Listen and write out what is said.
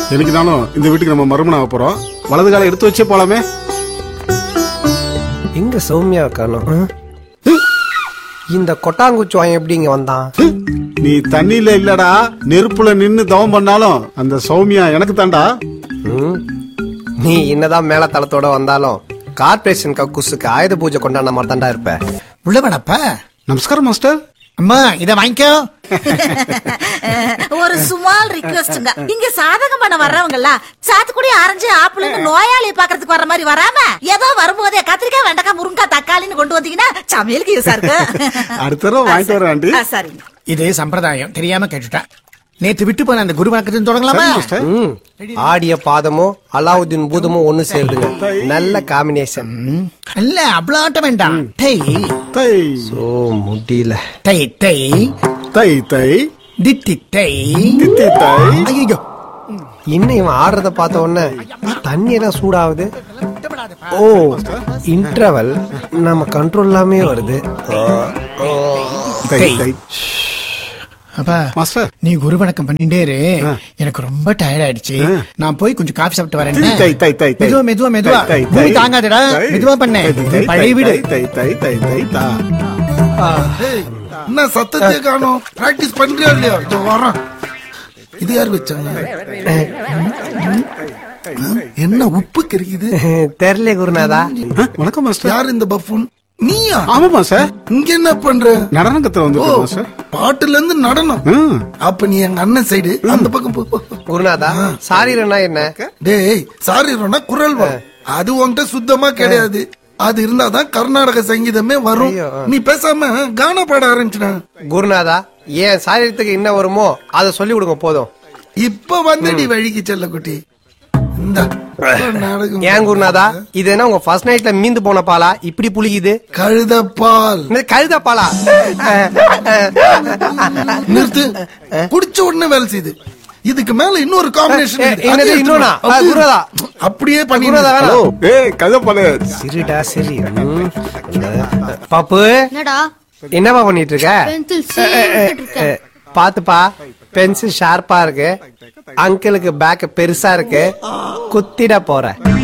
என்னைக்குனாலும் இந்த வீட்டுக்கு நம்ம மறுமணம் ஆக போறோம் வலது காலை எடுத்து வச்சே போலாமே எங்க சௌமியா காணோம் ஆ? இந்த கொட்டாங்குச்சி வாங்க எப்படி இங்க வந்தான் நீ தண்ணியில இல்லடா நெருப்புல நின்னு தவம் பண்ணாலும் அந்த சௌமியா எனக்கு தாண்டா ம்? நீ என்னதான் மேல தளத்தோட வந்தாலும் கார்பரேஷன் கக்கூசுக்கு ஆயுத பூஜை கொண்டாடின மாதிரி தாண்டா இருப்ப உள்ள வேணப்பா நமஸ்காரம் மாஸ்டர் அம்மா இத வாங்கிக்கோ ஒரு சுமால் ரிக்வெஸ்ட்ங்க இங்க சாதகம் பண்ண வர்றவங்க எல்லாம் சாத்துக்குடி ஆரஞ்சு ஆப்பிள்னு நோயாளியை பாக்குறதுக்கு வர்ற மாதிரி வராம ஏதோ வரும்போதே கத்திரிக்காய் வெண்டைக்காய் முருங்காய் தக்காளின்னு கொண்டு வந்தீங்கன்னா சமையலுக்கு யூஸா இருக்கு அடுத்த தடவை வாங்கிட்டு வரேன் ஆண்டி ஆ, சரிங்க இது சம்பிரதாயம் தெரியாம கேட்டுட்டேன் நேத்து விட்டு போன அந்த குரு வணக்கத்தையும் தொடங்கலாமா சரி, மாஸ்டர் ம். ஆடிய பாதமும் அலாவுதீன் பூதமும் ஒண்ணு சேருதுங்க நல்ல காம்பினேஷன் ம், இல்ல அவ்வளவு ஆட்ட வேண்டாம் டை தை ஓ முடியல டை டை தை தை தித்தி டை தித்தி தை ஐயோ இன்னும் இவன் ஆடுறத பார்த்த உடனே தண்ணி எல்லாம் சூடாகுது ஓ இன்டர்வல் நம்ம கண்ட்ரோல் இல்லாமே வருது தை தை. தை அப்பா மாஸ்டர் நீ குரு வணக்கம் பண்ணிட்டே இரு எனக்கு ரொம்ப டயர்ட் ஆயிடுச்சு நான் போய் கொஞ்சம் காஃபி சாப்பிட்டு வரேன் தை தை தை தை மெதுவா மெதுவா மெதுவா தை, தை, பூமி தை. தாங்காதடா தை. மெதுவா பண்ண தை, தை, பழைய வீடு தை தை தை தை தா என்ன சத்தத்தையே காணோம் பிராக்டிஸ் பண்றியா இல்லையா இதோ வரேன் இது யார் வச்சாங்க என்ன உப்பு கறிக்குது தெரியல குருநாதா ஆ, வணக்கம் மாஸ்டர் யார் இந்த பஃபூன் நீயா ஆமாமா சார் இங்க என்ன பண்ற நடன கத்துல ஓ வந்து மாஸ்டர் பாட்டுல இருந்து நடனம் ம். அப்ப நீ எங்க அண்ணன் சைடு அந்த பக்கம் போ, போ, போ. குருநாதா சாரீரனா என்ன டேய் சாரி ரோனா குரல் வரும் அது உன்கிட்ட சுத்தமா கிடையாது அது இருந்தாதான் கர்நாடக சங்கீதமே வரும் ஐயோ. நீ பேசாம கானா பாட ஆரம்பிச்சுடா குருநாதா ஏன் சாரீரத்துக்கு என்ன வருமோ அதை சொல்லி கொடுங்க போதும் இப்ப வந்தடி வழிக்கு செல்ல குட்டி இந்த நாடகம் ஏன் குருநாதா இது என்ன உங்க ஃபர்ஸ்ட் நைட்ல மீந்து போன பாலா இப்படி புளிக்குது கழுதப்பால் இந்த கழுத பாலா நிறுத்து குடிச்ச உடனே வேலை செய்யுது இதுக்கு மேல இன்னொரு காம்பினேஷன் ஏ, என்னது இன்னொன்னா? ஆ, குருதா. அப்படியே பண்ணி குருநாதா ஹலோ வேணாம் ஏய் கதை பண்ணு சரிடா சரி ம். பாப்பு என்னடா என்னப்பா பண்ணிட்டு இருக்க பென்சில் ஏ, பாத்துப்பா பென்சில் ஷார்ப்பா இருக்கு அங்கிளுக்கு பேக் பெருசா இருக்கு குத்திட போற